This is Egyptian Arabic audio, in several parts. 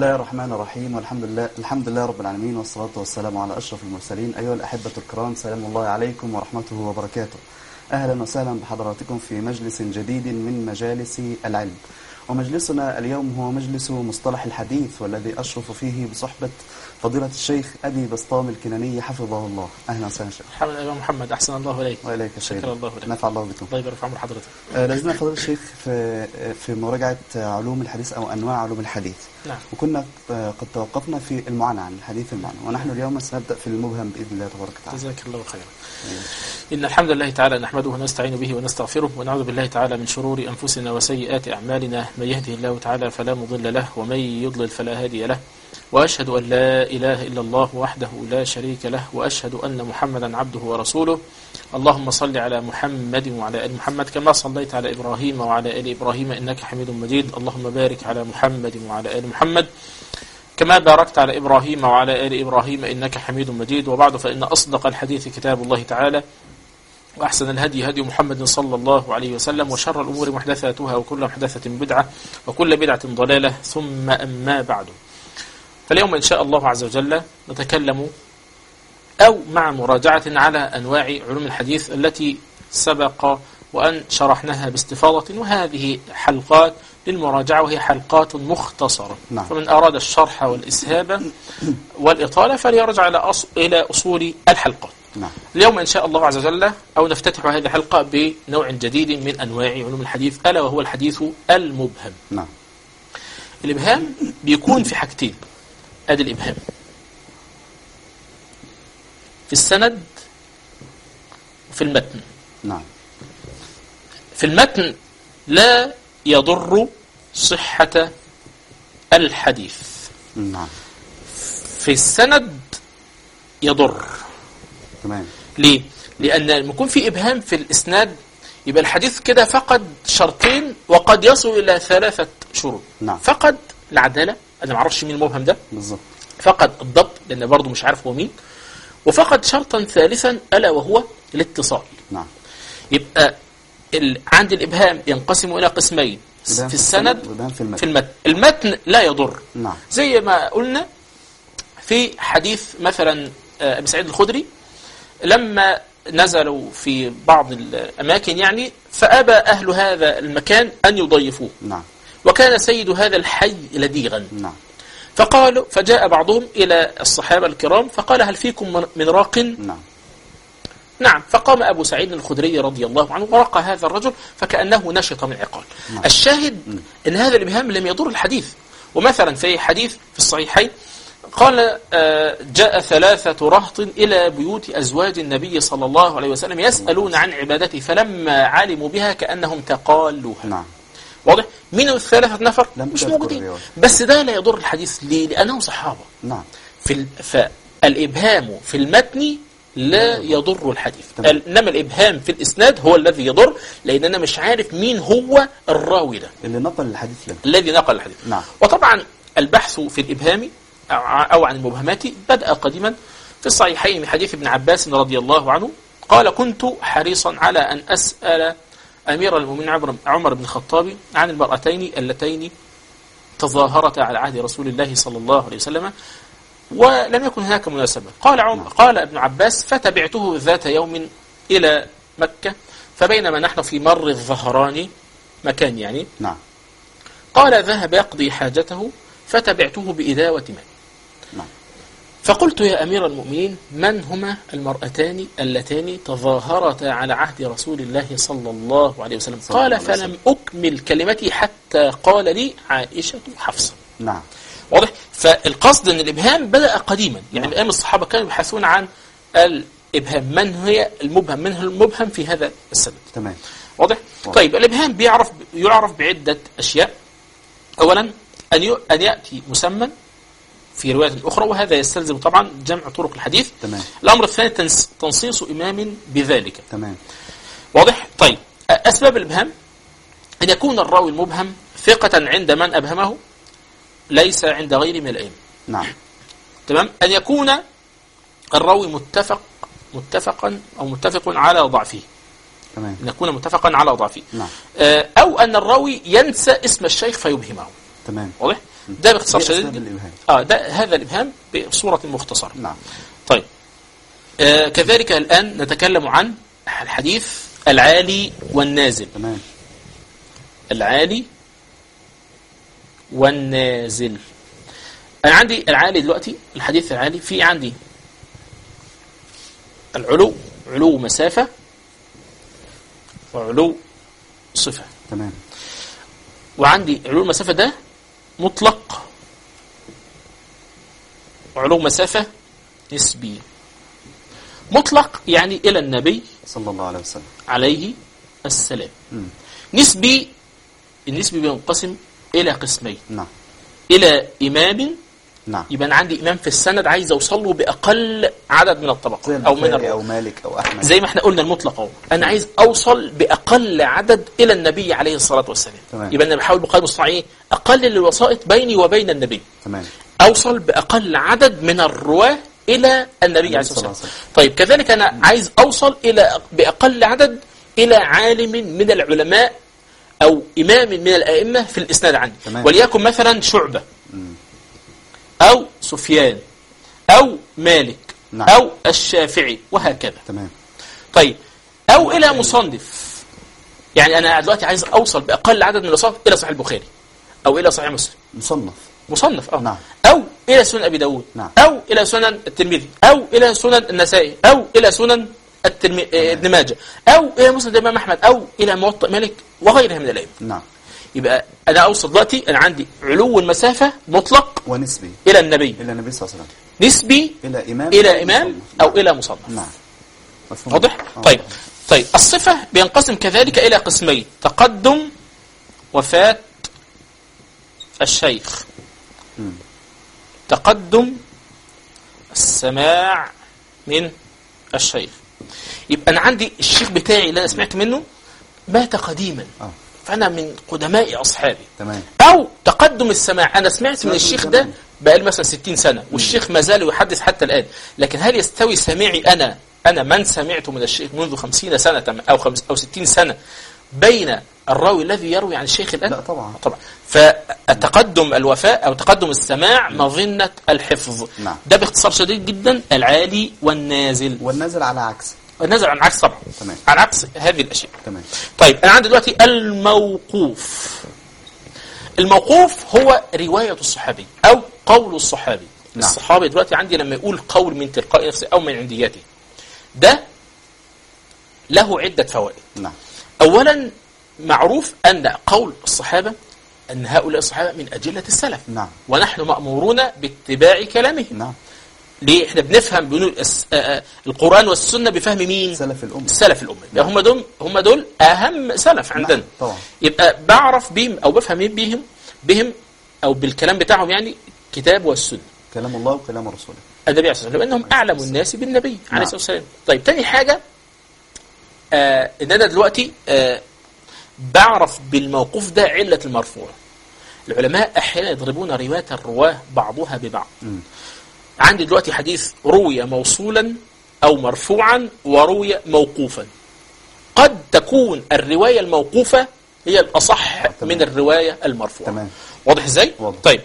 الله الرحمن الرحيم والحمد لله الحمد لله رب العالمين والصلاة والسلام على أشرف المرسلين أيها الأحبة الكرام سلام الله عليكم ورحمته وبركاته أهلا وسهلا بحضراتكم في مجلس جديد من مجالس العلم ومجلسنا اليوم هو مجلس مصطلح الحديث والذي أشرف فيه بصحبة فضيلة الشيخ أبي بسطام الكناني حفظه الله أهلا وسهلا شيخ حمد أبا محمد أحسن الله إليك وإليك الشيخ شكر الله لك. نفع الله بكم الله يبارك في عمر حضرتك آه، لازلنا فضيلة الشيخ في في مراجعة علوم الحديث أو أنواع علوم الحديث نعم وكنا آه، قد توقفنا في المعنى عن الحديث المعنى ونحن اليوم سنبدأ في المبهم بإذن الله تبارك وتعالى جزاك الله خيرا إن الحمد لله تعالى نحمده ونستعين به ونستغفره ونعوذ بالله تعالى من شرور أنفسنا وسيئات أعمالنا من يهده الله تعالى فلا مضل له ومن يضلل فلا هادي له وأشهد أن لا إله إلا الله وحده لا شريك له وأشهد أن محمدا عبده ورسوله اللهم صل على محمد وعلى آل محمد كما صليت على إبراهيم وعلى آل إبراهيم إنك حميد مجيد اللهم بارك على محمد وعلى آل محمد كما باركت على إبراهيم وعلى آل إبراهيم إنك حميد مجيد وبعد فإن أصدق الحديث كتاب الله تعالى وأحسن الهدي هدي محمد صلى الله عليه وسلم وشر الأمور محدثاتها وكل محدثة بدعة وكل بدعة ضلالة ثم أما بعد فاليوم إن شاء الله عز وجل نتكلم أو مع مراجعة على أنواع علوم الحديث التي سبق وأن شرحناها باستفاضة وهذه حلقات للمراجعة وهي حلقات مختصرة نعم. فمن أراد الشرح والإسهاب والإطالة فليرجع إلى أص- إلى أصول الحلقات نعم اليوم إن شاء الله عز وجل أو نفتتح هذه الحلقة بنوع جديد من أنواع علوم الحديث ألا وهو الحديث المبهم نعم الإبهام بيكون في حاجتين أدي الإبهام في السند وفي المتن نعم في المتن لا يضر صحة الحديث نعم في السند يضر تمام ليه؟ لأن لما يكون في إبهام في الإسناد يبقى الحديث كده فقد شرطين وقد يصل إلى ثلاثة شروط نعم. فقد العدالة أنا ما أعرفش مين المبهم ده بالضبط فقد الضبط لأن برضه مش عارف هو مين وفقد شرطا ثالثا ألا وهو الاتصال نعم يبقى ال... عند الإبهام ينقسم إلى قسمين إبهام في السند وإبهام في المتن في المتن المتن لا يضر نعم زي ما قلنا في حديث مثلا آه، أبي سعيد الخدري لما نزلوا في بعض الأماكن يعني فأبى أهل هذا المكان أن يضيفوه نعم وكان سيد هذا الحي لديغا نعم فقالوا فجاء بعضهم إلى الصحابة الكرام فقال هل فيكم من- من راق نعم نعم فقام أبو سعيد الخدري رضي الله عنه ورقى هذا الرجل فكأنه نشط من عقال نعم. الشاهد أن هذا الإبهام لم يضر الحديث ومثلا في حديث في الصحيحين قال آه، جاء ثلاثة رهط إلى بيوت أزواج النبي صلى الله عليه وسلم يسألون عن عبادته فلما علموا بها كأنهم تقالوها نعم واضح؟ من الثلاثة نفر لم مش تذكر موجودين الرواية. بس ده لا يضر الحديث ليه؟ لأنهم صحابة نعم في ال... فالإبهام في المتن لا يضر الحديث تمام. إنما الإبهام في الإسناد هو الذي يضر لأن أنا مش عارف مين هو الراوي ده اللي نقل الحديث لنا الذي نقل الحديث نعم. وطبعا البحث في الإبهام أو ع- أو عن المبهمات بدأ قديما في الصحيحين من حديث ابن عباس رضي الله عنه قال كنت حريصا على أن أسأل أمير المؤمنين عمر- عمر بن الخطاب عن المرأتين اللتين تظاهرتا على عهد رسول الله صلى الله عليه وسلم ولم يكن هناك مناسبة قال عم قال ابن عباس فتبعته ذات يوم إلى مكة فبينما نحن في مر الظهران مكان يعني نعم قال ذهب يقضي حاجته فتبعته بإداوة ماء نعم فقلت يا أمير المؤمنين من هما المرأتان اللتان تظاهرتا على عهد رسول الله صلى الله عليه وسلم صلى الله قال عليه وسلم. فلم أكمل كلمتي حتى قال لي عائشة حفصة نعم واضح فالقصد ان الابهام بدا قديما يعني نعم. ايام الصحابه كانوا يبحثون عن الابهام من هي المبهم من هو المبهم في هذا السند تمام واضح واضح. طيب الابهام بيعرف يعرف بعده اشياء اولا ان ي- ان ياتي مسمى في روايه اخرى وهذا يستلزم طبعا جمع طرق الحديث تمام الامر الثاني تنس- تنصيص امام بذلك تمام واضح طيب اسباب الابهام ان يكون الراوي المبهم ثقه عند من ابهمه ليس عند غيره من الائمه نعم تمام أن يكون الراوي متفق متفقا أو متفق على ضعفه تمام أن يكون متفقا على ضعفه نعم آه، أو أن الراوي ينسى اسم الشيخ فيبهمه تمام واضح ده باختصار دي شديد أسباب جدا. الإبهام. اه ده هذا الابهام بصوره مختصره نعم طيب آه كذلك الان نتكلم عن الحديث العالي والنازل تمام العالي والنازل انا عندي العالي دلوقتي الحديث العالي في عندي العلو علو مسافه وعلو صفه تمام وعندي علو المسافة ده مطلق وعلو مسافة نسبي مطلق يعني إلى النبي صلى الله عليه وسلم عليه السلام مم. نسبي النسبي بينقسم إلى قسمين نعم إلى إمام نعم يبقى أنا عندي إمام في السند عايز أوصل له بأقل عدد من الطبقات زي أو من البخاري الرواة أو مالك أو أحمد زي ما احنا قلنا المطلق اهو انا عايز اوصل باقل عدد الى النبي عليه الصلاه والسلام تمام. يبقى انا بحاول بقدر المستطاع ايه اقلل الوسائط بيني وبين النبي تمام اوصل باقل عدد من الرواه الى النبي عليه الصلاه صلى الله والسلام عليه وسلم. طيب كذلك انا عايز اوصل الى باقل عدد الى عالم من العلماء او امام من الائمه في الاسناد عندي تمام. وليكن مثلا شعبه مم. او سفيان او مالك نعم. او الشافعي وهكذا تمام طيب او الى مصنف يعني انا دلوقتي عايز اوصل باقل عدد من الوسائط الى صحيح البخاري او الى صحيح مسلم مصنف مصنف اه نعم. او الى سنن ابي داود نعم. او الى سنن الترمذي او الى سنن النسائي او الى سنن الترمي... آه، ابن ماجه او الى مسند الامام احمد او الى موطئ مالك وغيرها من الائمه نعم يبقى انا اوصل دلوقتي انا عندي علو المسافه مطلق ونسبي الى النبي إلى النبي صلى الله عليه وسلم نسبي إلى إمام الى أو امام مصنف. او نعم. الى مصنف نعم مفهوم. واضح؟ آه. طيب طيب الصفة بينقسم كذلك إلى قسمين تقدم وفاة الشيخ مم. تقدم السماع من الشيخ يبقى أنا عندي الشيخ بتاعي اللي أنا سمعت منه مات قديما آه فأنا من قدماء أصحابي تمام أو تقدم السماع أنا سمعت من سمعت من الشيخ ده زمان. بقالي مثلا 60 سنة والشيخ ما زال يحدث حتى الآن لكن هل يستوي سماعي أنا أنا من سمعت من الشيخ منذ 50 سنة أو خمس أو 60 سنة بين الراوي الذي يروي عن الشيخ الآن لا طبعا طبعا فتقدم الوفاء أو تقدم السماع مظنة الحفظ نعم. ده باختصار شديد جدا العالي والنازل والنازل على عكس النازل عن عكس طبعا تمام. عن عكس هذه الأشياء تمام طيب أنا عندي دلوقتي الموقوف الموقوف هو رواية الصحابي أو قول الصحابي نعم. الصحابي دلوقتي عندي لما يقول قول من تلقاء نفسه أو من عنديته ده له عدة فوائد نعم أولا معروف أن قول الصحابة أن هؤلاء الصحابة من أجلة السلف نعم ونحن مأمورون باتباع كلامهم نعم ليه احنا بنفهم بنقول الس- آه، آه، القرآن والسنة بفهم مين سلف الأمة السلف الأمة يبقى هم دول هم دول أهم سلف عندنا نعم طبعا يبقى بعرف بهم او بفهم بهم بهم او بالكلام بتاعهم يعني كتاب والسنه كلام الله وكلام رسوله النبي عليه الصلاه والسلام لانهم اعلم الناس بالنبي عليه نعم. الصلاه والسلام طيب تاني حاجه آه ان انا دلوقتي آه بعرف بالموقوف ده عله المرفوع العلماء احيانا يضربون روايه الرواه بعضها ببعض مم. عندي دلوقتي حديث روي موصولا او مرفوعا وروي موقوفا قد تكون الروايه الموقوفه هي الاصح تمام. من الروايه المرفوعه تمام واضح ازاي واضح. طيب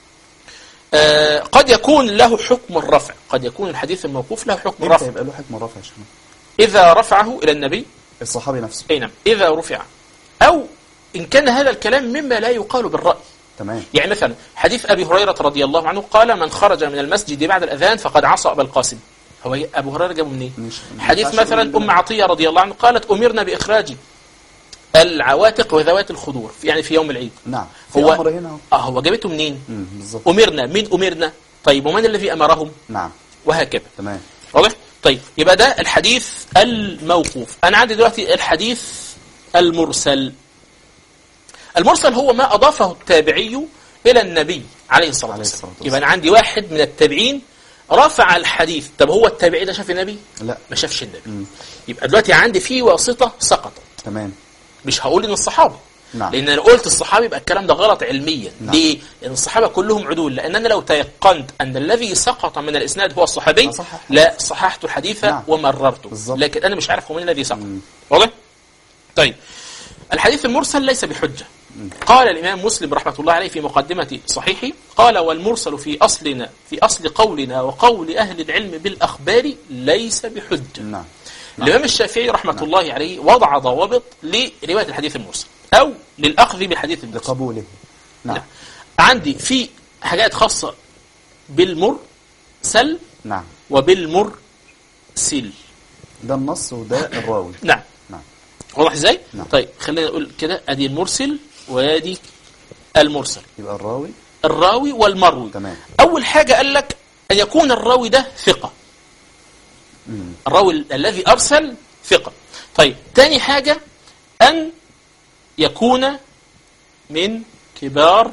آه قد يكون له حكم الرفع قد يكون الحديث الموقوف له حكم امتى الرفع يبقى له حكم رفع يا شيخنا اذا رفعه الى النبي الصحابي نفسه اي نعم اذا رفع او ان كان هذا الكلام مما لا يقال بالراي تمام يعني مثلا حديث ابي هريره رضي الله عنه قال من خرج من المسجد بعد الاذان فقد عصى ابا القاسم هو ي- ابو هريره جابه منين؟ مش ما حديث ينفعش مثلا نقول ام عطيه رضي الله عنها قالت امرنا باخراج العواتق وذوات الخدور يعني في يوم العيد نعم في هو أمر هنا أهو. اه هو جابته منين؟ مم، بالظبط امرنا من امرنا طيب ومن الذي امرهم؟ نعم وهكذا تمام واضح؟ طيب يبقى ده الحديث الموقوف انا عندي دلوقتي الحديث المرسل المرسل هو ما اضافه التابعي الى النبي عليه الصلاه عليه والسلام الصلاة والسلام. يبقى انا عندي واحد من التابعين رفع الحديث طب هو التابعي ده شاف النبي لا ما شافش النبي مم. يبقى دلوقتي عندي في واسطه سقطت تمام مش هقول ان الصحابي نعم لان انا قلت الصحابي يبقى الكلام ده غلط علميا نعم. ليه لان الصحابه كلهم عدول لان انا لو تيقنت ان الذي سقط من الاسناد هو الصحابي أصحح. لا صححت الحديث نعم. ومررته بالظبط. لكن انا مش عارف هو من الذي سقط مم. واضح طيب الحديث المرسل ليس بحجه قال الإمام مسلم رحمة الله عليه في مقدمة صحيحه قال والمرسل في أصلنا في أصل قولنا وقول أهل العلم بالأخبار ليس بحجة نعم الإمام الشافعي رحمة الله عليه وضع ضوابط لرواية الحديث المرسل أو للأخذ بالحديث المرسل لقبوله نعم نعم. عندي في حاجات خاصة بالمرسل نعم وبالمرسل ده النص وده الراوي نعم نعم واضح ازاي؟ نعم. طيب خلينا نقول كده ادي المرسل وادي المرسل يبقى الراوي الراوي والمروي تمام اول حاجه قال لك ان يكون الراوي ده ثقه مم. الراوي ال- الذي ارسل ثقه طيب تاني حاجه ان يكون من كبار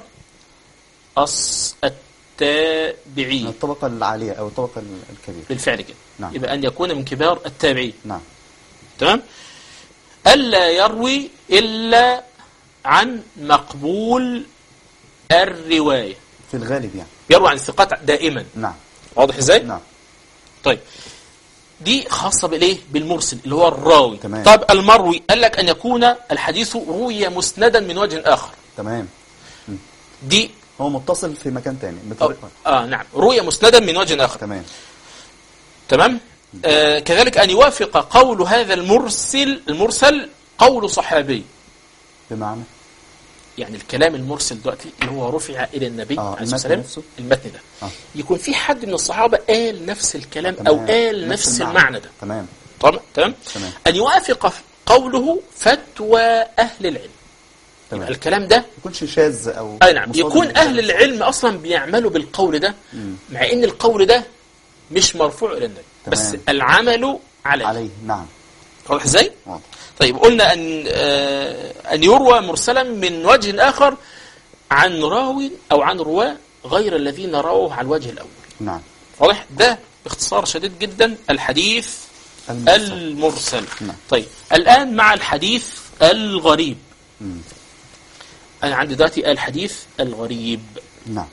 الص- من التابعين الطبقة العالية أو الطبقة ال- الكبيرة بالفعل كده نعم. يبقى ان يكون من كبار التابعين نعم تمام ألا يروي إلا عن مقبول الرواية في الغالب يعني يروي عن الثقات دائما نعم واضح ازاي؟ نعم طيب دي خاصة بالايه؟ بالمرسل اللي هو الراوي تمام. طب المروي قال لك أن يكون الحديث روي مسندا من وجه آخر تمام دي هو متصل في مكان تاني أو بطريقة آه نعم روي مسندا من وجه آخر تمام تمام آه كذلك أن يوافق قول هذا المرسل المرسل قول صحابي بمعنى يعني الكلام المرسل دلوقتي اللي هو رفع الى النبي آه، عليه المتن الصلاه والسلام نفسه؟ المتن ده آه. يكون في حد من الصحابه قال نفس الكلام تمام. او قال نفس المعنى ده تمام تمام تمام تمام ان يوافق قوله فتوى اهل العلم تمام الكلام ده ما يكونش شاذ أو اي نعم مصادم يكون اهل للشاذ. العلم اصلا بيعملوا بالقول ده مم. مع ان القول ده مش مرفوع الى النبي بس تمام. العمل عليه عليه نعم واضح ازاي؟ واضح طيب قلنا ان آه، ان يروى مرسلا من وجه اخر عن راو او عن رواه غير الذين رووا على الوجه الاول نعم واضح ده باختصار شديد جدا الحديث المرسل. المرسل نعم. طيب الان مع الحديث الغريب مم. انا عندي دلوقتي الحديث الغريب نعم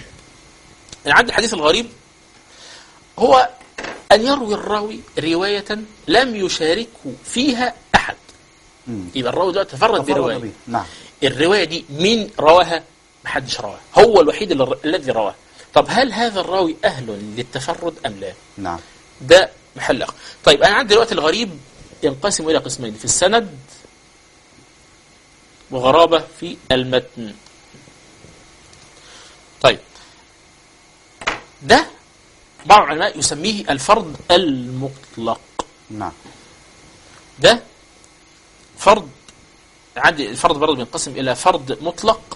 انا عندي الحديث الغريب هو ان يروي الراوي روايه لم يشاركه فيها احد مم. يبقى الراوي دلوقتي تفرد تفرد بروايه به. نعم الرواية دي مين رواها؟ محدش رواها هو الوحيد اللي الذي رواها طب هل هذا الراوي أهل للتفرد أم لا؟ نعم ده محل أخ طيب أنا عندي دلوقتي الغريب ينقسم إلى قسمين في السند وغرابة في المتن طيب ده بعض العلماء يسميه الفرد المطلق نعم ده فرض عندي الفرض برضه بينقسم إلى فرض مطلق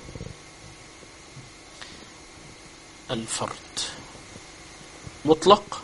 الفرد مطلق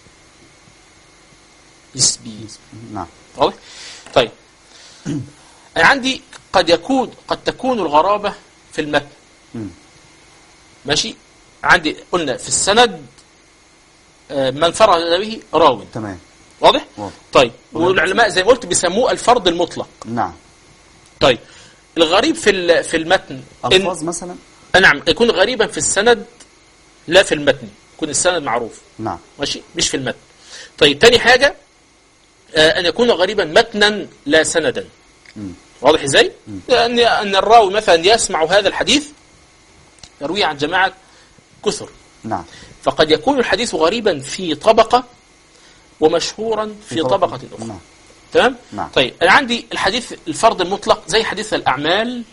نسبي نعم واضح؟ طيب أنا عندي قد يكون قد تكون الغرابة في المتن مم. ماشي عندي قلنا في السند آه، من فرد به راوي تمام واضح؟ واضح طيب والعلماء زي ما قلت بيسموه الفرد المطلق نعم طيب الغريب في ال- في المتن إن ألفاظ مثلا نعم يكون غريبا في السند لا في المتن يكون السند معروف نعم ماشي مش في المتن طيب تاني حاجة آه، أن يكون غريبا متنا لا سندا مم. واضح ازاي؟ أن أن الراوي مثلا يسمع هذا الحديث يرويه عن جماعة كثر نعم فقد يكون الحديث غريبا في طبقة ومشهورا في, طبقة أخرى نعم تمام؟ نعم. طيب أنا عندي الحديث الفرض المطلق زي حديث الأعمال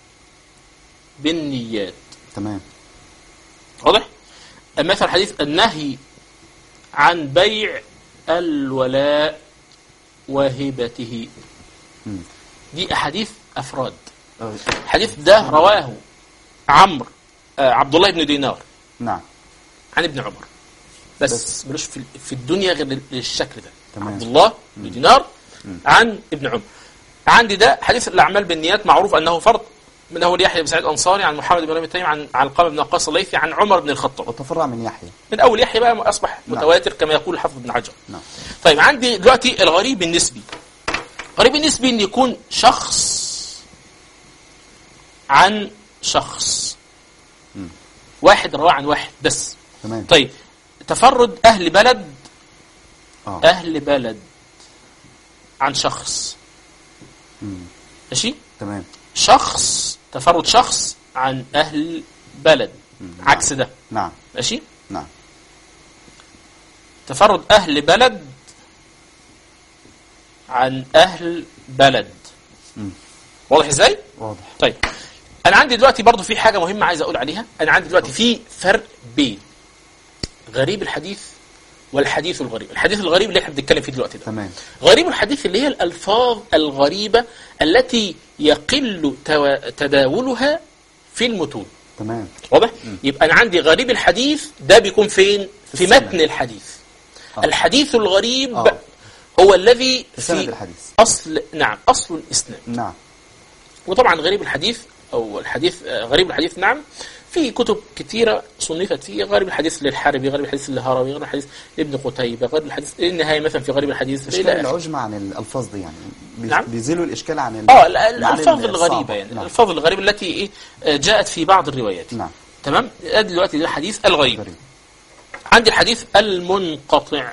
بالنيات تمام واضح؟ مثلا حديث النهي عن بيع الولاء وهبته مم. دي أحاديث أفراد آه، الحديث ده رواه عمرو آه عبد الله بن دينار نعم عن ابن عمر بس, بس. بس ملوش في, في الدنيا غير للشكل ده تمام. عبد الله بن دينار عن ابن عمر عندي ده حديث الأعمال بالنيات معروف أنه فرض من أول يحيى بن سعيد الأنصاري عن محمد بن ابي تيميه عن عن القمة بن وقاص الليثي عن عمر بن الخطاب وتفرع من يحيى من أول يحيى بقى أصبح نعم. متواتر كما يقول الحافظ بن حجر نعم طيب عندي دلوقتي الغريب النسبي الغريب النسبي ان يكون شخص عن شخص مم. واحد رواه عن واحد بس تمام طيب تفرد اهل بلد اه اهل بلد عن شخص مم. ماشي تمام شخص تفرد شخص عن أهل بلد مم. عكس ده نعم ماشي نعم تفرد أهل بلد عن أهل بلد مم. واضح ازاي؟ واضح طيب انا عندي دلوقتي برضو في حاجه مهمه عايز اقول عليها انا عندي دلوقتي في فرق بين غريب الحديث والحديث الغريب الحديث الغريب اللي احنا بنتكلم فيه دلوقتي ده تمام غريب الحديث اللي هي الالفاظ الغريبه التي يقل تو- تداولها في المتون تمام واضح يبقى انا عندي غريب الحديث ده بيكون فين في السند. متن الحديث آه. الحديث الغريب آه. هو الذي في سند في الحديث اصل نعم اصل الاسناد نعم وطبعا غريب الحديث او الحديث آه، غريب الحديث نعم في كتب كثيرة صنفت فيه غريب الحديث للحربي غريب الحديث للهروي غريب الحديث لابن قتيبة غريب الحديث النهاية مثلا في غريب الحديث إشكال إلى آخره. العجمة عن الألفاظ دي يعني بي- نعم. بيزيلوا الإشكال عن ال- اه ال- المعاني الالفاظ الصعبة. الغريبة يعني نعم. الالفاظ الغريبة التي إيه آه، جاءت في بعض الروايات نعم تمام ادي دلوقتي ده الحديث الغريب غريب عندي الحديث المنقطع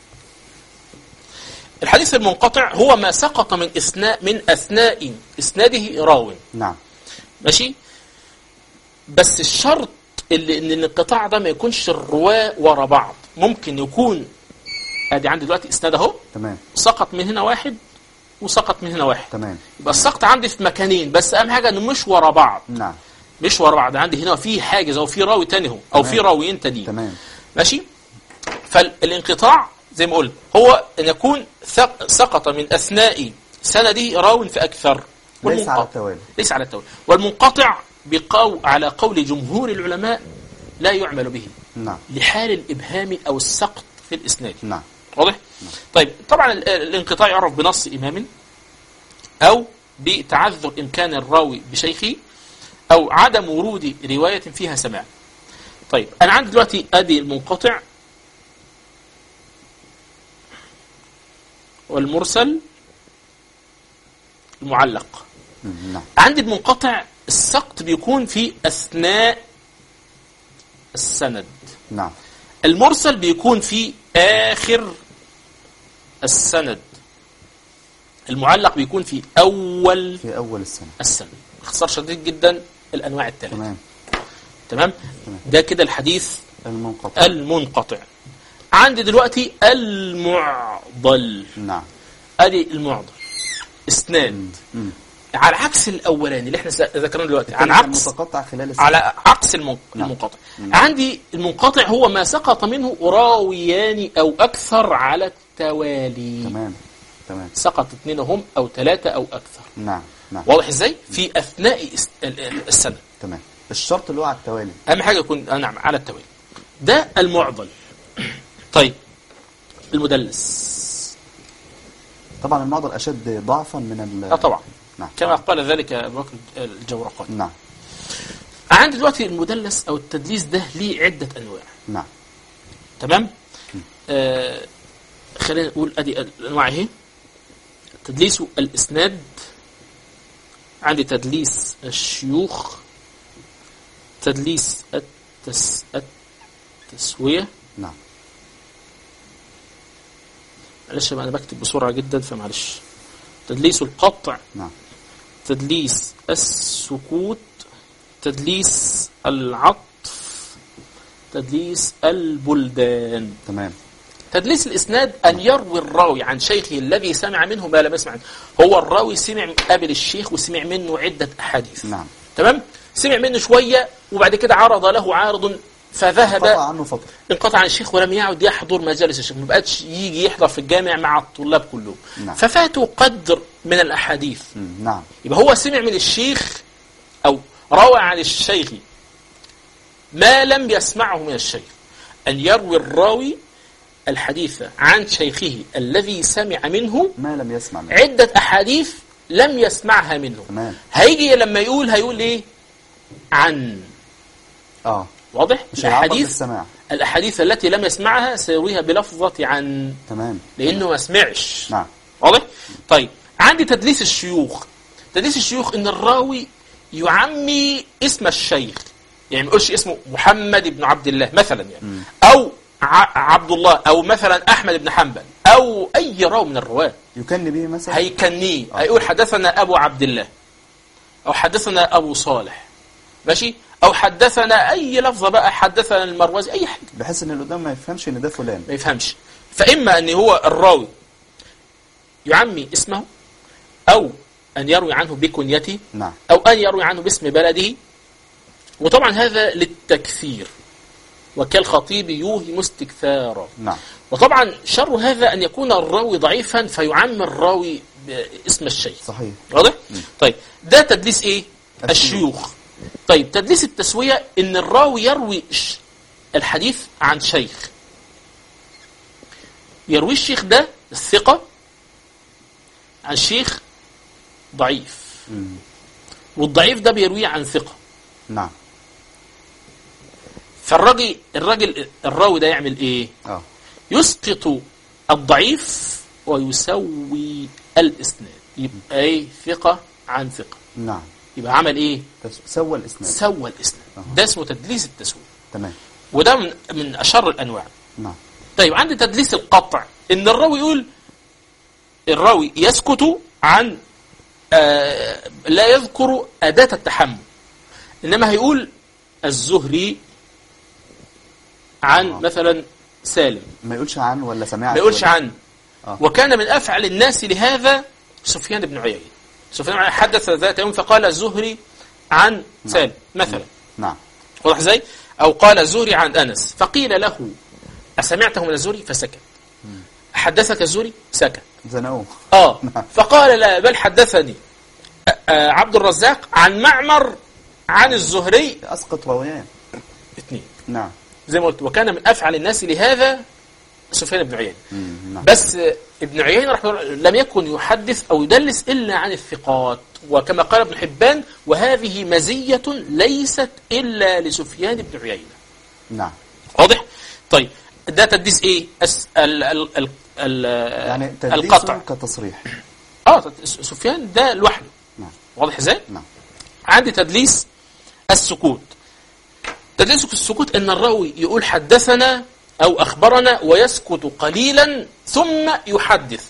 الحديث المنقطع هو ما سقط من اثناء من اثناء اسناده راو نعم ماشي بس الشرط اللي ان الانقطاع ده ما يكونش الرواه ورا بعض ممكن يكون ادي عندي دلوقتي اسناد اهو تمام سقط من هنا واحد وسقط من هنا واحد تمام يبقى السقط عندي في مكانين بس اهم حاجه انه مش ورا بعض نعم مش ورا بعض عندي هنا في حاجز او في راوي تاني هو او تمام. في راويين تانيين تمام ماشي فالانقطاع زي ما قلت هو ان يكون ثق- سقط من اثناء سنده راو فاكثر ليس على والمنقطع- التوالي ليس على التوالي والمنقطع بقو على قول جمهور العلماء لا يعمل به نعم لحال الابهام او السقط في الاسناد نعم واضح طيب طبعا ال- الانقطاع يعرف بنص امام او بتعذر امكان الراوي بشيخه او عدم ورود روايه فيها سماع طيب انا عندي دلوقتي ادي المنقطع والمرسل المعلق مم. نعم عندي المنقطع السقط بيكون في اثناء السند نعم المرسل بيكون في آخر السند المعلق بيكون في أول في أول السنة السند اختصار شديد جدا الأنواع الثلاثة تمام تمام ده كده الحديث المنقطع المنقطع عندي دلوقتي المعضل نعم ادي المعضل اسناد مم. على عكس الاولاني اللي احنا ذكرناه دلوقتي على كان عكس متقطع خلال السنة على عكس المن- نعم. المنقطع نعم. عندي المنقطع هو ما سقط منه راويان او اكثر على التوالي تمام تمام سقط اثنين هم او ثلاثه او اكثر نعم نعم واضح ازاي في اثناء الس- ال- ال- السنه تمام الشرط اللي هو على التوالي اهم حاجه يكون آه نعم على التوالي ده المعضل طيب المدلس طبعا المعضل أشد ضعفا من ال اه طبعا نعم كما قال ذلك ابو بكر الجورقاني نعم عندي دلوقتي المدلس او التدليس ده ليه عده انواع نعم تمام آه خلينا نقول ادي الانواع اهي تدليس الاسناد عندي تدليس الشيوخ تدليس التس التسويه نعم معلش بقى انا بكتب بسرعه جدا فمعلش تدليس القطع نعم تدليس السكوت تدليس العطف تدليس البلدان تمام تدليس الاسناد ان يروي الراوي عن شيخه الذي سمع منه ما لم يسمع منه هو الراوي سمع قابل الشيخ وسمع منه عده احاديث نعم تمام سمع منه شويه وبعد كده عرض له عارض فذهب قطع عنه فترة انقطع عن الشيخ ولم يعد يحضر مجالس الشيخ ما بقتش يجي يحضر في الجامع مع الطلاب كلهم نعم. ففاته قدر من الاحاديث مم. نعم يبقى هو سمع من الشيخ او روى عن الشيخ ما لم يسمعه من الشيخ ان يروي الراوي الحديث عن شيخه الذي سمع منه ما لم يسمع منه عدة أحاديث لم يسمعها منه تمام هيجي لما يقول هيقول إيه عن اه واضح مش هيعبر الأحاديث بالسماع الأحاديث التي لم يسمعها سيرويها بلفظة عن تمام لأنه ما سمعش نعم واضح طيب عندي تدليس الشيوخ تدليس الشيوخ ان الراوي يعمي اسم الشيخ يعني ما يقولش اسمه محمد بن عبد الله مثلا يعني او ع- عبد الله او مثلا احمد بن حنبل او اي راوي من الرواه يكن به مثلا هيكنيه هيقول حدثنا ابو عبد الله أو حدثنا أبو صالح ماشي أو حدثنا أي لفظة بقى حدثنا المروزي أي حاجة بحيث ان اللي قدام ما يفهمش ان ده فلان ما يفهمش فإما أن هو الراوي يعمي اسمه أو أن يروي عنه بكنيته نعم أو أن يروي عنه باسم بلده وطبعا هذا للتكثير وكالخطيب يوهم استكثارا نعم وطبعا شر هذا أن يكون الراوي ضعيفا فيعمي الراوي باسم الشيخ صحيح واضح؟ طيب ده تدليس ايه؟ الشيوخ. الشيوخ طيب تدليس التسوية ان الراوي يروي ش- الحديث عن شيخ يروي الشيخ ده الثقة عن شيخ ضعيف مم. والضعيف ده بيرويه عن ثقة نعم فالراجل الراجل الراوي ده يعمل ايه؟ اه يسقط الضعيف ويسوي الاسناد يبقى ايه ثقة عن ثقة نعم يبقى عمل ايه؟ تس- سوى الاسناد سوى الاسناد أها. ده اسمه تدليس التسوية تمام وده من من اشر الانواع نعم طيب عندي تدليس القطع ان الراوي يقول الراوي يسكت عن آه لا يذكر اداه التحمل انما هيقول الزهري عن آه. مثلا سالم ما يقولش عن ولا سمعت ما يقولش ولا- عن آه. وكان من افعل الناس لهذا سفيان بن عيينه سفيان بن عيينة حدث ذات يوم فقال الزهري عن سالم مثلا نعم واضح ازاي؟ او قال الزهري عن انس فقيل له اسمعته من الزهري فسكت حدثك الزهري سكت زنقوه اه نعم. فقال لا بل حدثني آه، آه، عبد الرزاق عن معمر عن الزهري اسقط رويان اثنين نعم زي ما قلت وكان من افعل الناس لهذا سفيان بن عيينه مم. نعم بس آه، ابن عيينه رحمه الله لم يكن يحدث او يدلس الا عن الثقات وكما قال ابن حبان وهذه مزيه ليست الا لسفيان بن عيينه نعم واضح؟ طيب ده تدليس ايه؟ أس ال ال ال ال يعني القطع تدليسه كتصريح اه تد- س- سفيان ده لوحده نعم واضح ازاي؟ نعم عندي تدليس السكوت تدليس السكوت ان الراوي يقول حدثنا او اخبرنا ويسكت قليلا ثم يحدث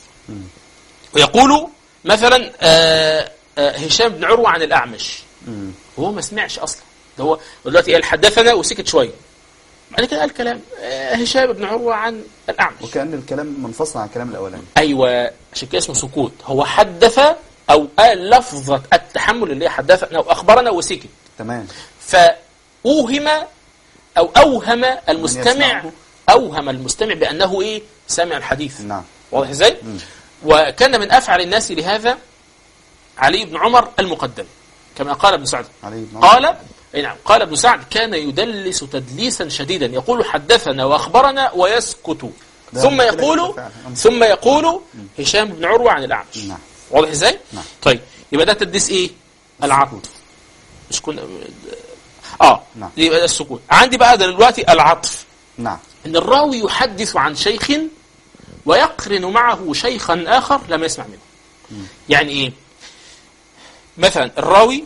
ويقول مثلا آه، آه، هشام بن عروه عن الاعمش مم. وهو ما سمعش اصلا ده هو دلوقتي قال حدثنا وسكت شويه بعد كده قال كلام آه، هشام بن عروه عن الاعمش وكأن الكلام منفصل عن الكلام الأولاني ايوه عشان كده اسمه سكوت هو حدث او قال لفظه التحمل اللي هي حدثنا او اخبرنا وسكت تمام فاوهم او اوهم المستمع يسمعه. اوهم المستمع بانه ايه سمع الحديث نعم واضح ازاي مم. وكان من افعل الناس لهذا علي بن عمر المقدم كما قال ابن سعد علي بن عمر. قال أي نعم قال ابن سعد كان يدلس تدليسا شديدا يقول حدثنا واخبرنا ويسكت ده ثم مشكلة يقول كده فعلا. ثم يقول هشام بن عروه عن الاعمش نعم واضح ازاي؟ نعم. طيب يبقى ده تدليس ايه؟ العطف مش كنا اه نعم. يبقى ده السكوت عندي بقى دلوقتي العطف نعم ان الراوي يحدث عن شيخ ويقرن معه شيخا اخر لم يسمع منه يعني ايه مثلا الراوي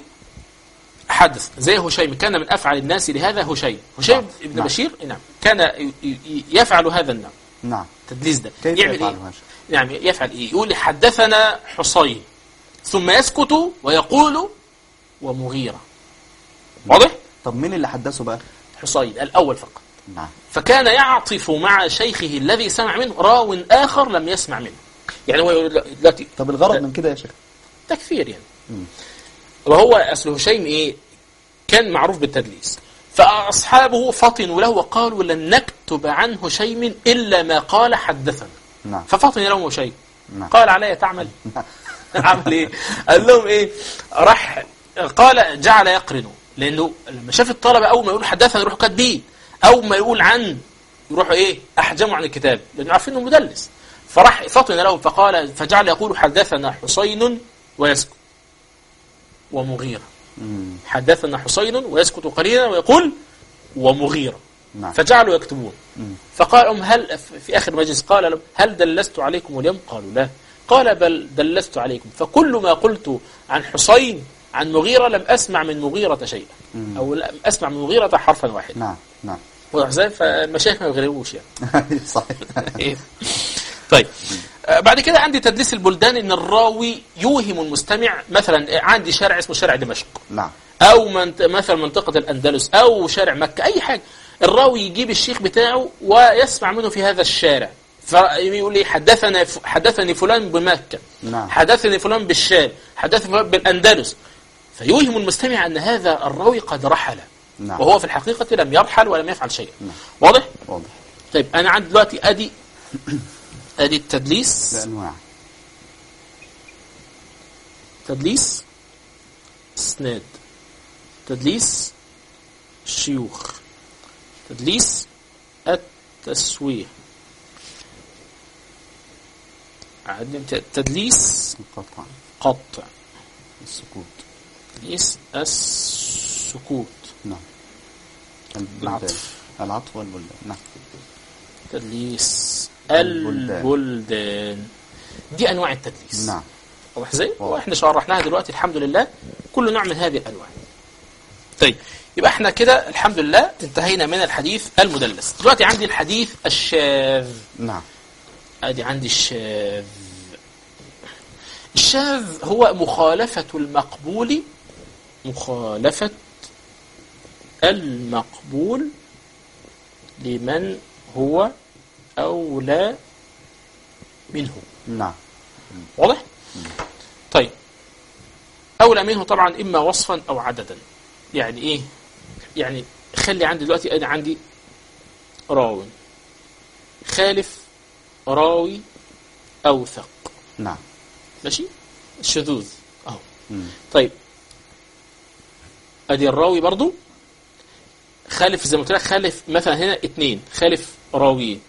حدث زي هشيم كان من افعل الناس لهذا هشيم هشيم نعم. بن نعم. بشير نعم كان ي- ي- يفعل هذا النوع نعم التدليس ده كيف يعمل يفعل ايه هذا؟ نعم يفعل ايه يقول حدثنا حصين ثم يسكت ويقول ومغيرة واضح طب مين اللي حدثه بقى؟ حصين الاول فقط نعم فكان يعطف مع شيخه الذي سمع منه راو آخر لم يسمع منه يعني هو يقول دلوقتي طب الغرض من كده يا شيخ تكفير يعني مم. وهو أصل هشيم إيه كان معروف بالتدليس فأصحابه فطنوا له وقالوا لن نكتب عن هشيم إلا ما قال حدثنا نعم ففطن لهم هشيم نعم قال علي تعمل عمل ايه قال لهم ايه راح قال جعل يقرن لانه لما شاف الطلبه اول ما يقول حدثنا يروحوا كاتبين اول ما يقول عن يروحوا ايه احجموا عن الكتاب لانه عارفين انه مدلس فراح فطن لهم فقال فجعل يقول حدثنا حسين ويسكت ومغيرة مم. حدثنا حسين ويسكت قليلا ويقول ومغيرة نعم فجعلوا يكتبون مم. فقال لهم هل في اخر المجلس قال لهم هل دلست عليكم اليوم؟ قالوا لا قال بل دلست عليكم فكل ما قلت عن حسين عن مغيرة لم أسمع من مغيرة شيئا مم. أو لم أسمع من مغيرة حرفا واحدا نعم نعم واضح ازاي؟ فالمشايخ ما يغلبوش يعني صحيح إيه؟ طيب آه، بعد كده عندي تدليس البلدان ان الراوي يوهم المستمع مثلا عندي شارع اسمه شارع دمشق نعم او منت... مثلا منطقه الاندلس او شارع مكه اي حاجه الراوي يجيب الشيخ بتاعه ويسمع منه في هذا الشارع فيقول لي حدثنا ف... حدثني فلان بمكه نعم. حدثني فلان بالشام حدثني فلان بالاندلس فيوهم المستمع ان هذا الراوي قد رحل نعم. وهو في الحقيقه لم يرحل ولم يفعل شيئا واضح واضح طيب انا عندي دلوقتي ادي ادي التدليس بأنواع تدليس اسناد تدليس شيوخ تدليس التسويه عدم ت- تدليس القطع قطع السكوت تدليس السكوت نعم البلدان العطف. العطف والبلدان نعم تدليس البلدان. البلدان دي انواع التدليس نعم واضح ازاي؟ واضح. واحنا شرحناها دلوقتي الحمد لله كل نوع من هذه الانواع. طيب يبقى احنا كده الحمد لله انتهينا من الحديث المدلس. دلوقتي عندي الحديث الشاذ. نعم ادي عندي الشاذ. الشاذ هو مخالفة المقبول مخالفة المقبول لمن هو أولى منه. نعم واضح؟ طيب أولى منه طبعا إما وصفا أو عددا يعني إيه؟ يعني خلي عندي دلوقتي أنا عندي راوي خالف راوي أوثق نعم ماشي؟ الشذوذ أهو مم. طيب أدي الراوي برضو خالف زي ما قلت لك خالف مثلا هنا اثنين خالف راويين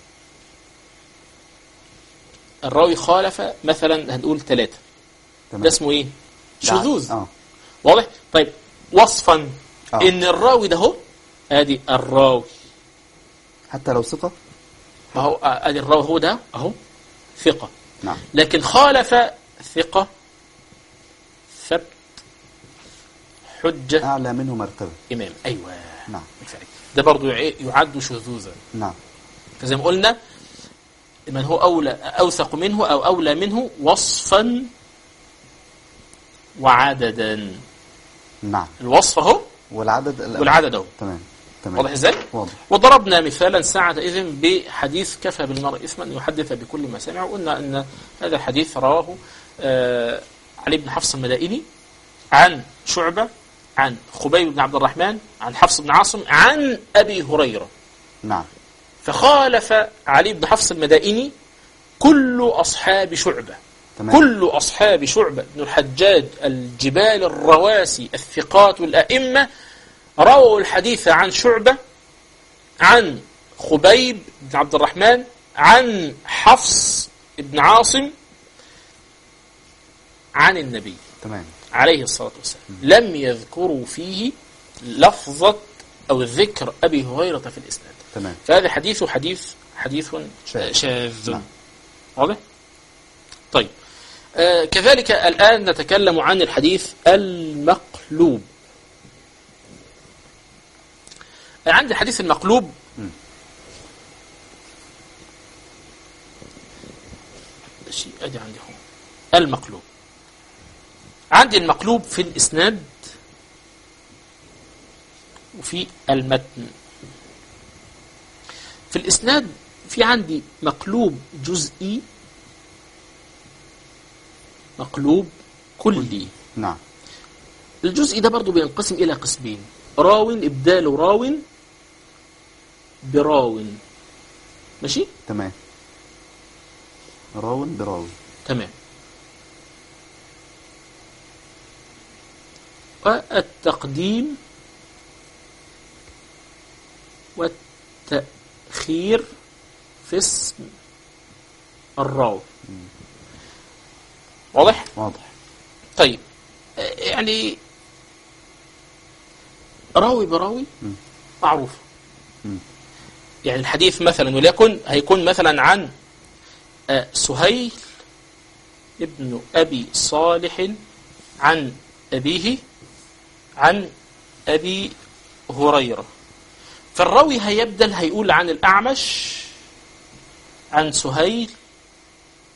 الراوي خالف مثلا هنقول ثلاثة تمام ده اسمه ايه؟ شذوذ اه واضح؟ طيب وصفا آه. ان الراوي ده هو ادي الراوي حتى لو ثقة اهو آه، ادي الراوي هو ده اهو ثقة نعم لكن خالف ثقة ثبت حجة أعلى منه مرتبة إمام أيوة نعم بالفعل. ده برضو يع- يعد شذوذا نعم فزي ما قلنا من هو أولى أوثق منه أو أولى منه وصفا وعددا نعم الوصف أهو والعدد الأول. والعدد أهو تمام تمام واضح ازاي؟ واضح وضربنا مثالا ساعة إذن بحديث كفى بالمرء إثما أن يحدث بكل ما سمع وقلنا أن هذا الحديث رواه آه علي بن حفص المدائني عن شعبة عن خبيب بن عبد الرحمن عن حفص بن عاصم عن أبي هريرة نعم فخالف علي بن حفص المدائني كل أصحاب شعبة تمام كل أصحاب شعبة بن الحجاج الجبال الرواسي الثقات الأئمة رووا الحديث عن شعبة عن خبيب بن عبد الرحمن عن حفص بن عاصم عن النبي تمام عليه الصلاة والسلام لم يذكروا فيه لفظة أو ذكر أبي هريرة في الإسناد تمام فهذا حديث حديث حديث شاذ. شاذ نعم. واضح؟ طيب آه كذلك الآن نتكلم عن الحديث المقلوب عند الحديث المقلوب مم. شيء ادي عندي هو المقلوب عندي المقلوب في الاسناد وفي المتن في الاسناد في عندي مقلوب جزئي مقلوب كلي نعم الجزء ده برضو بينقسم إلى قسمين راو إبدال راو براو ماشي تمام راون براون تمام والتقديم والتأخير في اسم الراوي واضح؟ واضح طيب آه، يعني راوي براوي مم. معروف مم. يعني الحديث مثلا وليكن هيكون مثلا عن آه، سهيل ابن أبي صالح عن أبيه عن أبي هريرة فالراوي هيبدل هيقول عن الأعمش عن سهيل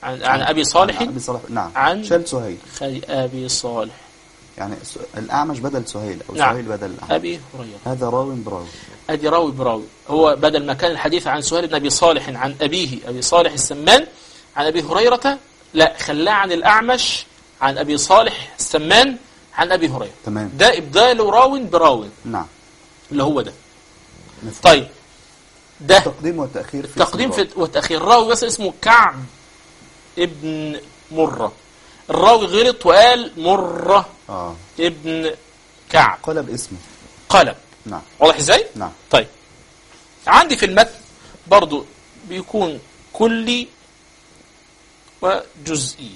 عن, عن أبي صالح عن أبي صالح نعم عن- شال سهيل خي أبي صالح يعني س- الأعمش بدل سهيل أو نعم. سهيل بدل الأعمش أبي هريرة هذا راو براوي أدي راوي براوي هو بدل ما كان الحديث عن سهيل بن أبي صالح عن أبيه أبي صالح السمان عن أبي هريرة لا خلاه عن الأعمش عن أبي صالح السمان عن أبي هريرة تمام ده إبدال راو براو نعم اللي هو ده مفهوم. طيب ده التقديم والتأخير في تقديم اسم في والتأخير راوي بس اسمه كعب ابن مرة الراوي غلط وقال مرة الراوي. آه ابن كعب قلب اسمه قلب نعم واضح ازاي؟ نعم طيب عندي في المتن برضو بيكون كلي وجزئي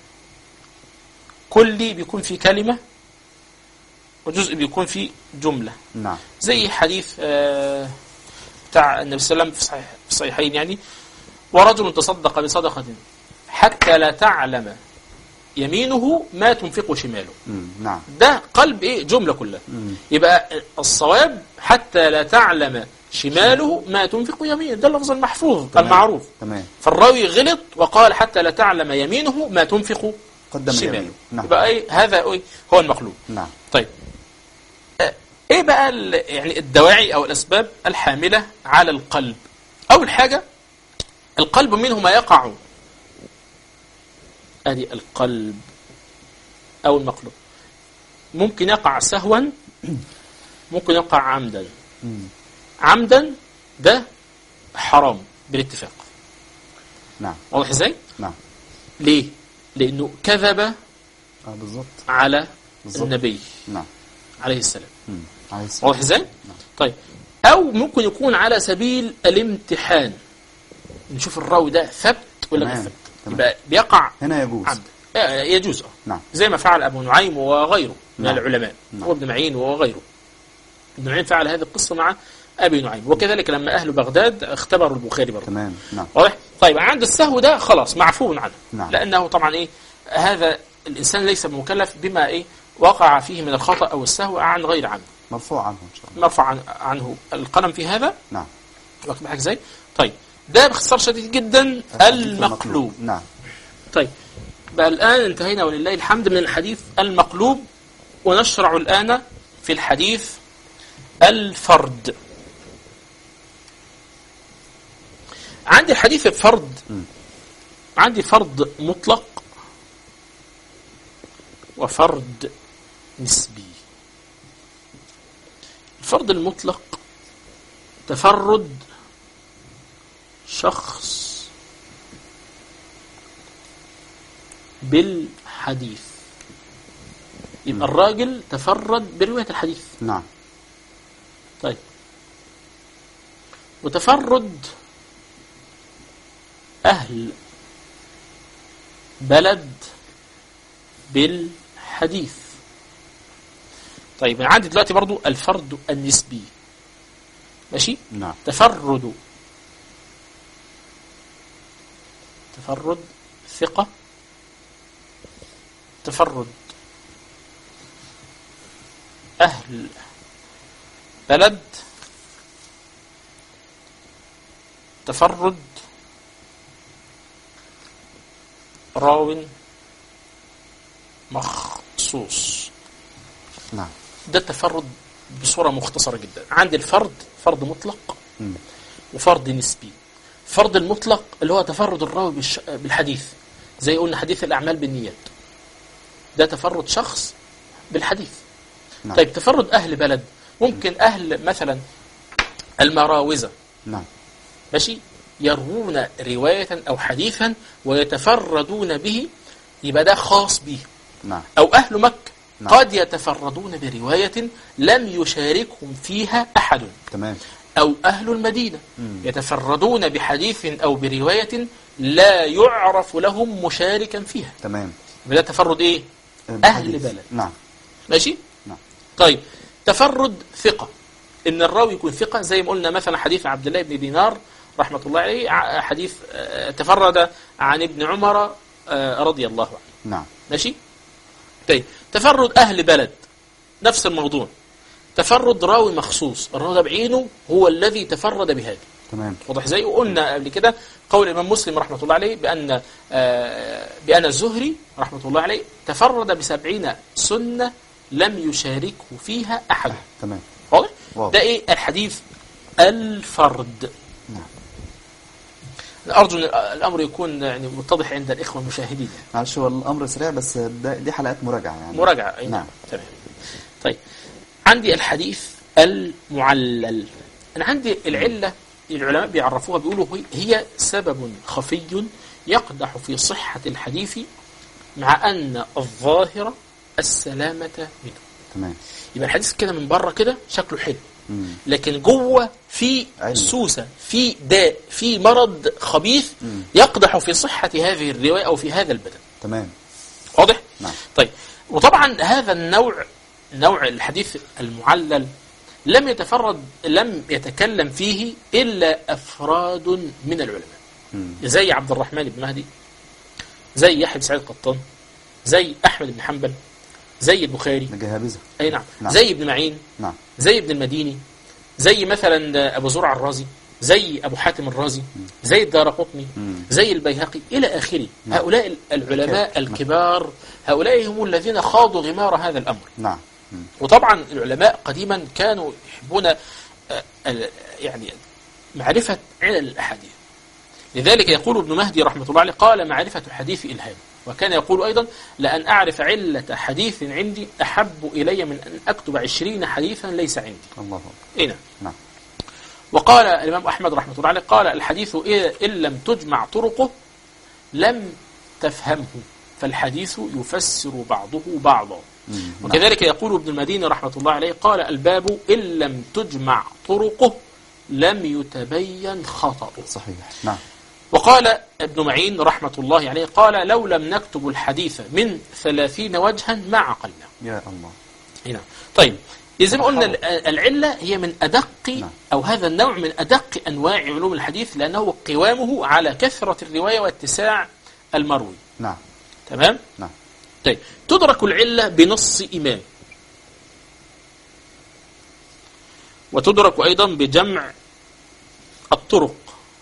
كلي بيكون في كلمة وجزء بيكون في جملة نعم زي حديث آه، بتاع النبي صلى الله عليه وسلم في صحيح في الصحيحين يعني ورجل تصدق بصدقة حتى لا تعلم يمينه ما تنفق شماله مم. نعم ده قلب ايه جملة كلها مم. يبقى الصواب حتى لا تعلم شماله ما تنفق يمينه ده اللفظ المحفوظ تمام. المعروف تمام فالراوي غلط وقال حتى لا تعلم يمينه ما تنفق قدم شماله اليمين نعم يبقى ايه هذا إيه؟ هو المقلوب نعم طيب آه، ايه بقى ال- يعني الدواعي او الاسباب الحامله على القلب اول حاجه القلب منه ما يقع ادي القلب او المقلوب ممكن يقع سهوا ممكن يقع عمدا مم. عمدا ده حرام بالاتفاق نعم واضح ازاي نعم ليه لانه كذب اه بالظبط على بالظبط. النبي نعم عليه السلام مم. عايز واضح ازاي؟ طيب او ممكن يكون على سبيل الامتحان نشوف الراوي ده ثبت ولا تمام. غير ثبت تمام. يبقى بيقع هنا يجوز عمد آه، يجوز اه نعم زي ما فعل ابو نعيم وغيره من نعم. العلماء نعم. هو ابن معين وغيره ابن معين فعل هذه القصه مع ابي نعيم وكذلك لما اهل بغداد اختبروا البخاري برضه تمام نعم واضح؟ طيب عند السهو ده خلاص معفو عنه نعم. لانه طبعا ايه هذا الانسان ليس مكلف بما ايه وقع فيه من الخطا او السهو عن غير عمد مرفوع عنه ان شاء الله مرفع عن عنه القلم في هذا نعم واخد بالك ازاي؟ طيب ده باختصار شديد جدا المقلوب نعم طيب بقى الان انتهينا ولله الحمد من الحديث المقلوب ونشرع الان في الحديث الفرد عندي الحديث الفرد مم. عندي فرد مطلق وفرد نسبي الفرد المطلق تفرد شخص بالحديث يبقى الراجل تفرد برواية الحديث نعم طيب وتفرد أهل بلد بالحديث طيب أنا عندي دلوقتي برضو الفرد النسبي ماشي نعم تفرد تفرد ثقة تفرد أهل بلد تفرد راو مخصوص نعم ده التفرد بصورة مختصرة جدا عندي الفرد فرد مطلق مم. وفرد نسبي فرد المطلق اللي هو تفرد الراوي بالش... بالحديث زي قلنا حديث الأعمال بالنيات ده تفرد شخص بالحديث نعم. طيب تفرد أهل بلد ممكن أهل مثلا المراوزة نعم ماشي يروون رواية أو حديثا ويتفردون به يبقى ده خاص به نعم أو أهل مكة نعم. قد يتفردون برواية لم يشاركهم فيها أحد تمام أو أهل المدينة مم. يتفردون بحديث أو برواية لا يعرف لهم مشاركا فيها تمام يبقى ده تفرد إيه؟ أهل بلد نعم ماشي؟ نعم طيب تفرد ثقة إن الراوي يكون ثقة زي ما قلنا مثلا حديث عبد الله بن دينار رحمة الله عليه ع- حديث آه، تفرد عن ابن عمر آه، رضي الله عنه نعم ماشي طيب تفرد أهل بلد نفس الموضوع تفرد راوي مخصوص الراوي ده بعينه هو الذي تفرد بهذا تمام واضح ازاي وقلنا قبل كده قول الامام مسلم رحمه الله عليه بان آه، بان الزهري رحمه الله عليه تفرد بسبعين سنه لم يشاركه فيها احد تمام واضح واضح. ده ايه الحديث الفرد نعم ارجو ان الامر يكون يعني متضح عند الاخوه المشاهدين يعني. معلش هو الامر سريع بس ده دي حلقات مراجعه يعني مراجعه أي نعم تمام طيب عندي الحديث المعلل انا عندي العله العلماء بيعرفوها بيقولوا هي- هي سبب خفي يقدح في صحه الحديث مع ان الظاهر السلامه منه تمام يبقى الحديث كده من بره كده شكله حلو مم. لكن جوه في علم. سوسه في داء في مرض خبيث مم. يقدح في صحه هذه الروايه او في هذا البدن تمام واضح نعم طيب وطبعا هذا النوع نوع الحديث المعلل لم يتفرد لم يتكلم فيه الا افراد من العلماء مم. زي عبد الرحمن بن مهدي زي يحيى بن سعيد القطان زي احمد بن حنبل زي البخاري الجهابذه اي نعم, نعم. زي ابن معين نعم زي ابن المديني زي مثلا ابو زرع الرازي زي ابو حاتم الرازي زي الدارقطني مم. زي البيهقي الى اخره نعم. هؤلاء العلماء نعم. الكبار هؤلاء هم الذين خاضوا غمار هذا الامر نعم مم. وطبعا العلماء قديما كانوا يحبون آه، ال- يعني معرفه علل الاحاديث لذلك يقول ابن مهدي رحمه الله عليه قال معرفه حديث الهام وكان يقول ايضا لان اعرف عله حديث عندي احب الي من ان اكتب عشرين حديثا ليس عندي الله أكبر. اي نعم نعم وقال الإمام أحمد رحمه الله عليه قال الحديث إيه- إن لم تجمع طرقه لم تفهمه فالحديث يفسر بعضه بعضا مم. نعم. وكذلك يقول ابن المديني رحمة الله عليه قال الباب إن لم تجمع طرقه لم يتبين خطأه صحيح نعم وقال ابن معين رحمة الله عليه قال لو لم نكتب الحديث من ثلاثين وجها ما عقلنا يا الله هنا طيب إذا ما قلنا ال- العلة هي من أدق نعم. أو هذا النوع من أدق أنواع علوم الحديث لأنه قوامه على كثرة الرواية واتساع المروي نعم تمام؟ نعم طيب تدرك العلة بنص إمام وتدرك أيضا بجمع الطرق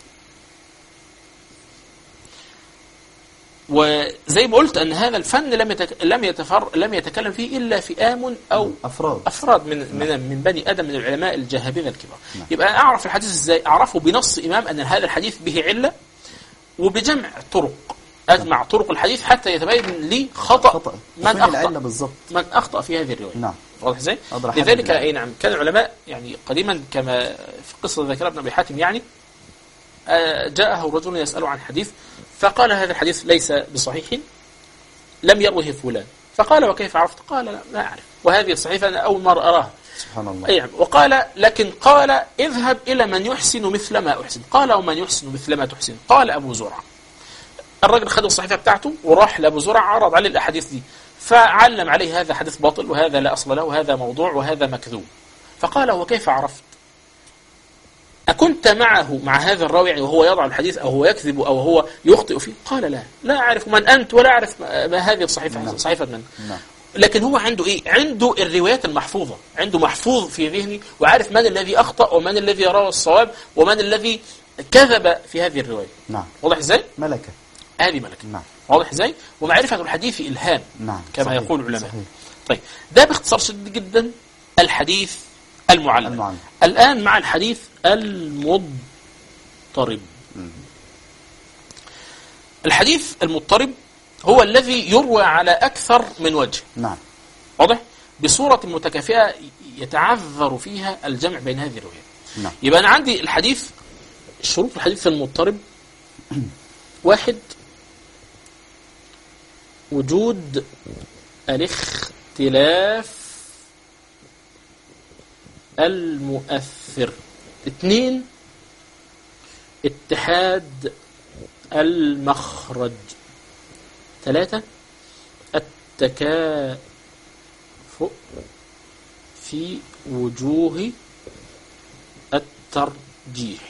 وزي ما قلت أن هذا الفن لم يتك... لم يتفر... لم يتكلم فيه إلا فئام أو افراد افراد من من من بني ادم من العلماء الجهابذه الكبار نعم. يبقى انا اعرف الحديث ازاي اعرفه بنص امام ان هذا الحديث به عله وبجمع طرق اجمع طرق الحديث حتى يتبين لي خطا, خطا من فين العله اخطا بالظبط من اخطا في هذه الروايه نعم واضح ازاي أقدر أحدد لذلك العلة. اي نعم كان العلماء يعني قديما كما في قصه ذكرها ابن ابي حاتم يعني آه، جاءه رجل يساله عن حديث فقال هذا الحديث ليس بصحيح لم يروه فلان فقال وكيف عرفت قال لا ما اعرف وهذه الصحيفه انا اول مره اراها سبحان الله أي نعم وقال لكن قال اذهب إلى من يحسن مثل ما أحسن قال ومن يحسن مثل ما تحسن قال أبو زرعة الرجل خد الصحيفة بتاعته وراح لأبو زرعة عرض عليه الأحاديث دي فعلم عليه هذا حديث باطل وهذا لا أصل له وهذا موضوع وهذا مكذوب فقال وكيف عرفت أكنت معه مع هذا الراوي يعني وهو يضع الحديث أو هو يكذب أو هو يخطئ فيه قال لا لا أعرف من أنت ولا أعرف ما ما هذه الصحيفة نعم. صحيفة من نعم لكن هو عنده ايه عنده الروايات المحفوظه عنده محفوظ في ذهنه وعارف من الذي اخطا ومن الذي روى الصواب ومن الذي كذب في هذه الروايه نعم واضح ازاي ملكه هذه ملكه نعم واضح ازاي ومعرفه الحديث الهام نعم كما صحيح. يقول العلماء صحيح طيب ده باختصار شديد جدا الحديث المعلل المعلل. الان مع الحديث المضطرب مم. الحديث المضطرب هو الذي يروى على اكثر من وجه نعم واضح بصورة متكافئة يتعذر فيها الجمع بين هذه الروايات نعم يبقى أنا عندي الحديث شروط الحديث المضطرب واحد وجود الاختلاف المؤثر اثنين اتحاد المخرج ثلاثة التكافؤ في وجوه الترجيح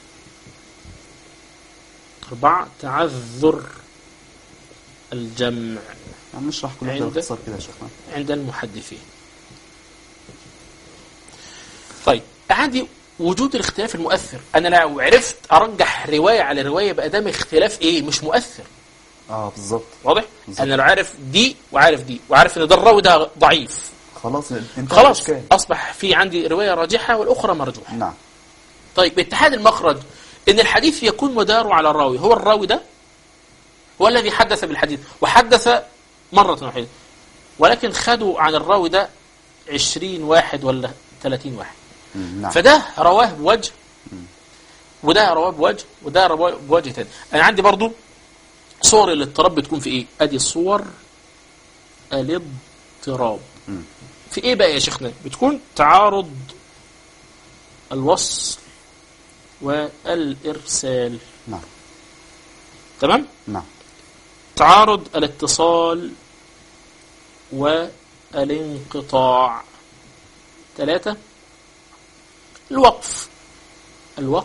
أربعة تعذر الجمع يعني نشرح كل واحده عند- باختصار كده يا شيخنا عند المحدثين طيب عندي وجود الاختلاف المؤثر انا لو عرفت ارجح روايه على روايه يبقى ده اختلاف ايه مش مؤثر اه بالظبط واضح بالظبط. انا لو عارف دي وعارف دي وعارف ان ده الراوي ده ضعيف خلاص انت خلاص اصبح في عندي روايه راجحه والاخرى مرجوحه نعم طيب اتحاد المخرج ان الحديث يكون مداره على الراوي هو الراوي ده هو الذي حدث بالحديث وحدث مرة واحدة ولكن خدوا عن الراوي ده 20 واحد ولا 30 واحد مم، نعم فده رواه بوجه وده رواه بوجه وده رواه بوجه تاني انا عندي برضو صور الاضطراب بتكون في ايه ادي صور الاضطراب مم. في ايه بقى يا شيخنا بتكون تعارض الوصل والارسال نعم تمام نعم تعارض الاتصال والانقطاع ثلاثة الوقف الوقف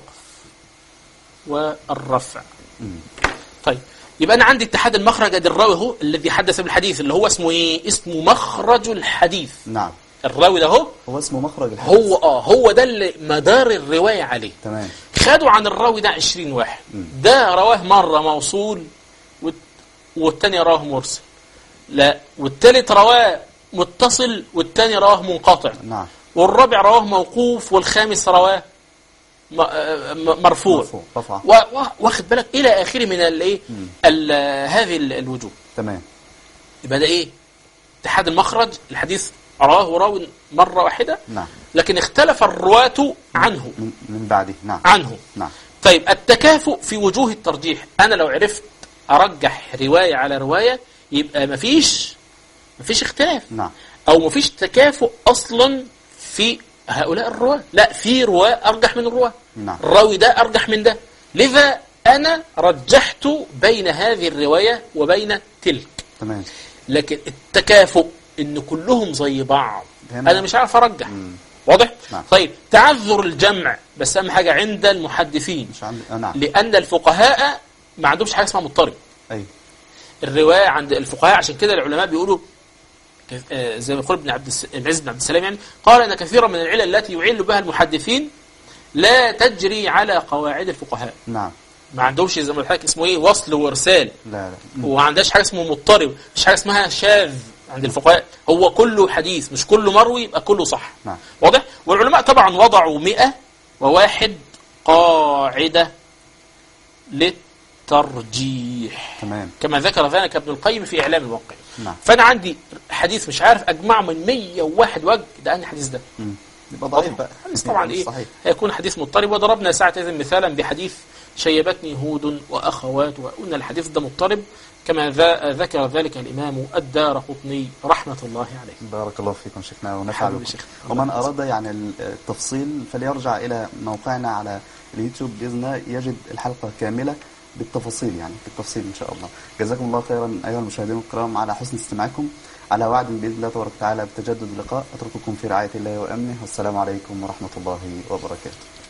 والرفع مم. طيب يبقى انا عندي اتحاد المخرج ادي الراوي هو الذي حدث بالحديث اللي هو اسمه ايه اسمه مخرج الحديث نعم الراوي ده هو هو اسمه مخرج الحديث هو اه هو ده اللي مدار الروايه عليه تمام خدوا عن الراوي ده 20 واحد ده رواه مرة موصول والت- والتاني رواه مرسل لا والتالت رواه متصل والتاني رواه منقطع نعم والرابع رواه موقوف والخامس رواه م- آه، م- مرفوع مرفوع رفع و- و- واخد بالك الى اخره من الايه ال- هذه ال- الوجوه تمام يبقى ده ايه اتحاد المخرج الحديث رواه راوي مره واحده نعم لكن اختلف الرواة عنه من, من بعده نعم عنه نعم طيب التكافؤ في وجوه الترجيح انا لو عرفت ارجح روايه على روايه يبقى مفيش مفيش اختلاف نعم او مفيش تكافؤ اصلا في هؤلاء الرواه لا في رواه ارجح من الرواه نعم الراوي ده ارجح من ده لذا انا رجحت بين هذه الروايه وبين تلك تمام لكن التكافؤ ان كلهم زي بعض هنا- انا مش عارف ارجح مم. واضح نعم. طيب تعذر الجمع بس اهم حاجه عند المحدثين مش عندي آه نعم لان الفقهاء ما عندهمش حاجه اسمها مضطرب اي الروايه عند الفقهاء عشان كده العلماء بيقولوا كث- آه، زي ما يقول ابن عبد الس- العز بن عبد السلام يعني قال ان كثيرا من العلل التي يعل بها المحدثين لا تجري على قواعد الفقهاء نعم ما عندهمش زي ما قلت لك اسمه ايه وصل وارسال لا لا مم. وما عندهاش حاجه اسمه مضطرب مش حاجه اسمها شاذ عند الفقهاء هو كله حديث مش كله مروي يبقى كله صح نعم واضح والعلماء طبعا وضعوا 101 قاعده للترجيح تمام كما ذكر ذلك ابن القيم في اعلام الواقع نعم فانا عندي حديث مش عارف اجمعه من 101 وجه ده انهي حديث ده مم. يبقى ضعيف بقى حديث طبعا ايه صحيح هيكون حديث مضطرب وضربنا ساعتئذ مثالا بحديث شيبتني هود واخوات وقلنا الحديث ده مضطرب كما ذا ذكر ذلك الامام الدار قطني رحمه الله عليه بارك الله فيكم شيخنا ونفع حبيبي بكم شيخ. ومن أراد يعني التفصيل فليرجع إلى موقعنا على اليوتيوب بإذن الله يجد الحلقة كاملة بالتفاصيل يعني بالتفصيل إن شاء الله جزاكم الله خيرا أيها المشاهدين الكرام على حسن استماعكم على وعد بإذن الله تبارك وتعالى بتجدد اللقاء أترككم في رعاية الله وأمنه والسلام عليكم ورحمة الله وبركاته